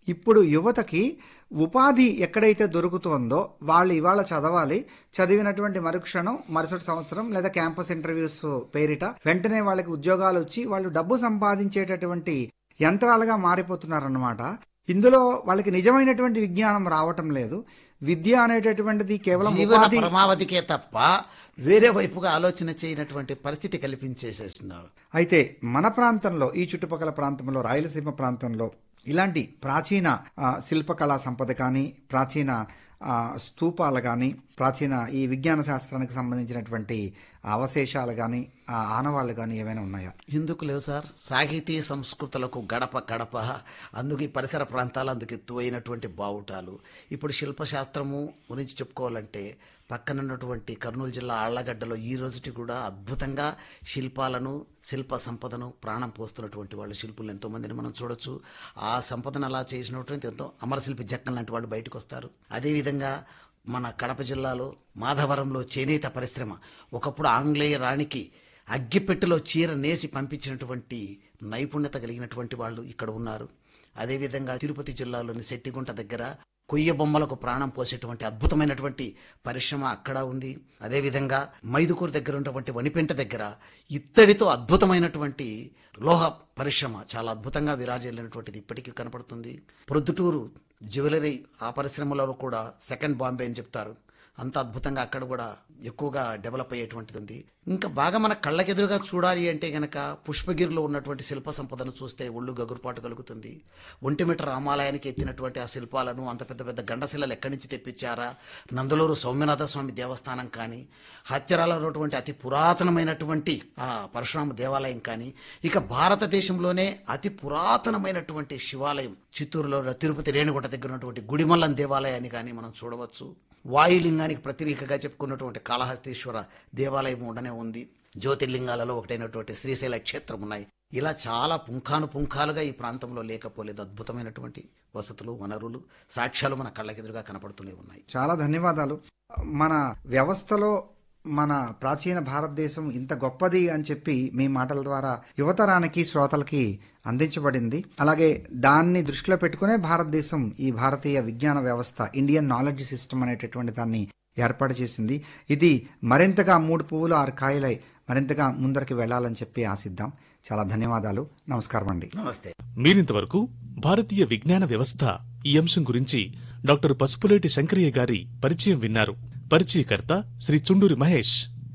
ఇప్పుడు యువతకి ఉపాధి ఎక్కడైతే దొరుకుతోందో వాళ్ళు ఇవాళ చదవాలి చదివినటువంటి మరుక్షణం మరుసటి సంవత్సరం లేదా క్యాంపస్ ఇంటర్వ్యూస్ పేరిట వెంటనే వాళ్ళకి ఉద్యోగాలు వచ్చి వాళ్ళు డబ్బు సంపాదించేటటువంటి యంత్రాలుగా మారిపోతున్నారన్నమాట ఇందులో వాళ్ళకి నిజమైనటువంటి విజ్ఞానం రావటం లేదు విద్య అనేటటువంటిది కేవలం జీవన ఉపాధి పరమావధికే తప్ప వేరే వైపుగా ఆలోచన చేయనటువంటి పరిస్థితి కల్పించేసేస్తున్నారు అయితే మన ప్రాంతంలో ఈ చుట్టుపక్కల ప్రాంతంలో రాయలసీమ ప్రాంతంలో ఇలాంటి ప్రాచీన ఆ, శిల్పకళా సంపద కానీ ప్రాచీన ఆ, స్తూపాలు కానీ ప్రాచీన ఈ విజ్ఞాన శాస్త్రానికి సంబంధించినటువంటి అవశేషాలు కానీ ఆనవాళ్లు కానీ ఏమైనా ఉన్నాయా ఎందుకు లేవు సార్ సాహితీ సంస్కృతులకు గడప గడప అందుకు ఈ పరిసర ప్రాంతాలు అందుకు ఎత్తువైనటువంటి బావుటాలు ఇప్పుడు శిల్పశాస్త్రము గురించి చెప్పుకోవాలంటే పక్కన ఉన్నటువంటి కర్నూలు జిల్లా ఆళ్లగడ్డలో ఈ రోజుటి కూడా అద్భుతంగా శిల్పాలను శిల్ప సంపదను ప్రాణం పోస్తున్నటువంటి వాళ్ళు శిల్పులు ఎంతో మందిని మనం చూడొచ్చు ఆ సంపదను అలా చేసినటువంటి ఎంతో అమరశిల్పి జక్కన్ లాంటి వాళ్ళు బయటకు వస్తారు అదేవిధంగా మన కడప జిల్లాలో మాధవరంలో చేనేత పరిశ్రమ ఒకప్పుడు ఆంగ్లేయ రాణికి అగ్గిపెట్టెలో చీర నేసి పంపించినటువంటి నైపుణ్యత కలిగినటువంటి వాళ్ళు ఇక్కడ ఉన్నారు అదేవిధంగా తిరుపతి జిల్లాలోని శెట్టిగుంట దగ్గర కొయ్య బొమ్మలకు ప్రాణం పోసేటువంటి అద్భుతమైనటువంటి పరిశ్రమ అక్కడ ఉంది అదేవిధంగా మైదుకూరు దగ్గర ఉన్నటువంటి వనిపెంట దగ్గర ఇత్తడితో అద్భుతమైనటువంటి లోహ పరిశ్రమ చాలా అద్భుతంగా విరాజిల్లినటువంటిది ఇప్పటికీ కనపడుతుంది ప్రొద్దుటూరు జ్యువెలరీ ఆ పరిశ్రమలో కూడా సెకండ్ బాంబే అని చెప్తారు అంత అద్భుతంగా అక్కడ కూడా ఎక్కువగా డెవలప్ అయ్యేటువంటిది ఉంది ఇంకా బాగా మన కళ్ళకెదురుగా చూడాలి అంటే గనక పుష్పగిరిలో ఉన్నటువంటి శిల్ప సంపదను చూస్తే ఒళ్ళు గగురుపాటు కలుగుతుంది ఒంటిమిట రామాలయానికి ఎత్తినటువంటి ఆ శిల్పాలను అంత పెద్ద పెద్ద గండశిలలు ఎక్కడి నుంచి తెప్పించారా నందలూరు సౌమ్యనాథ స్వామి దేవస్థానం కానీ హత్యరాలో ఉన్నటువంటి అతి పురాతనమైనటువంటి ఆ పరశురామ దేవాలయం కానీ ఇక భారతదేశంలోనే అతి పురాతనమైనటువంటి శివాలయం చిత్తూరులో తిరుపతి రేణుగుంట దగ్గర ఉన్నటువంటి గుడిమల్లం దేవాలయాన్ని కానీ మనం చూడవచ్చు వాయులింగానికి ప్రతిరేకగా చెప్పుకున్నటువంటి కాళహస్తీశ్వర దేవాలయం ఉండనే ఉంది జ్యోతిర్లింగాలలో ఒకటైనటువంటి శ్రీశైల క్షేత్రం ఉన్నాయి ఇలా చాలా పుంఖాను పుంఖాలుగా ఈ ప్రాంతంలో లేకపోలేదు అద్భుతమైనటువంటి వసతులు వనరులు సాక్ష్యాలు మన కళ్ళకెదురుగా కనపడుతూనే ఉన్నాయి చాలా ధన్యవాదాలు మన వ్యవస్థలో మన ప్రాచీన భారతదేశం ఇంత గొప్పది అని చెప్పి మీ మాటల ద్వారా యువతరానికి శ్రోతలకి అందించబడింది అలాగే దాన్ని దృష్టిలో పెట్టుకునే భారతదేశం ఈ భారతీయ విజ్ఞాన వ్యవస్థ ఇండియన్ నాలెడ్జ్ సిస్టమ్ అనేటటువంటి దాన్ని ఏర్పాటు చేసింది ఇది మరింతగా మూడు పువ్వులు ఆరు కాయలై మరింతగా ముందరికి వెళ్లాలని చెప్పి ఆశిద్దాం చాలా ధన్యవాదాలు నమస్కారం అండి నమస్తే మీరింతవరకు భారతీయ విజ్ఞాన వ్యవస్థ ఈ అంశం గురించి డాక్టర్ పసుపులేటి శంకరయ్య గారి పరిచయం విన్నారు పరిచయకర్త శ్రీ చుండూరి మహేష్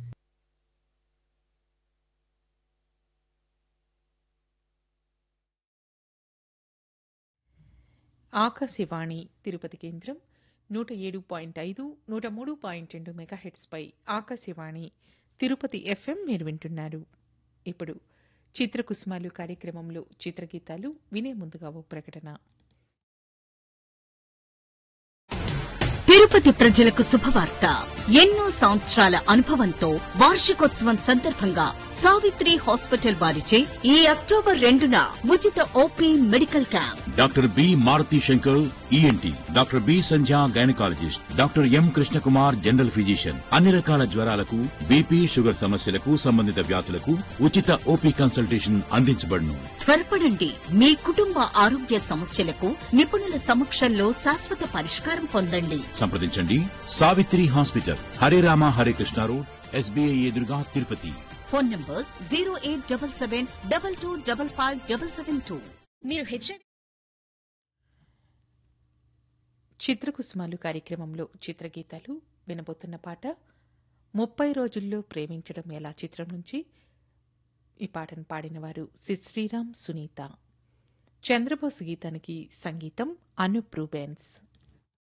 ఆకాశవాణి తిరుపతి కేంద్రం నూట ఏడు పాయింట్ ఐదు నూట మూడు పాయింట్ రెండు మెగాహెట్స్పై ఆకాశవాణి తిరుపతి ఎఫ్ఎం మీరు వింటున్నారు ఇప్పుడు చిత్రకుసుమాలు కార్యక్రమంలో చిత్రగీతాలు వినే ముందుగా ఓ ప్రకటన తిరుపతి ప్రజలకు శుభవార్త ఎన్నో సంవత్సరాల అనుభవంతో వార్షికోత్సవం సందర్భంగా సావిత్రి హాస్పిటల్ వారిచే ఈ అక్టోబర్ రెండున ఉచిత OP medical camp doctor B Maruthi Shankar ENT doctor B Sandhya gynaecologist doctor M Krishnakumar general physician అన్ని రకాల జ్వరాలకు బీపీ షుగర్ సమస్యలకు సంబంధిత వ్యాధులకు ఉచిత ఓపీ కన్సల్టేషన్ అందించబడును త్వరపడండి మీ కుటుంబ ఆరోగ్య సమస్యలకు నిపుణుల సమక్షంలో శాశ్వత పరిష్కారం పొందండి సంప్రదించండి Savitri hospital Hare Rama Hare Krishna road SBI ఎదురుగా Tirupati phone number zero eight double seven double two double five double seven two మీరు హెచ్ఐవి చిత్రకుసుమాలు కార్యక్రమంలో చిత్రగీతాలు వినబోతున్న పాట ముప్పై రోజుల్లో ప్రేమించడం ఎలా చిత్రం నుంచి ఈ పాటను పాడినవారు సిద్ శ్రీరామ్ సునీత చంద్రబోస్ గీతానికి సంగీతం అనూప్ రూబెన్స్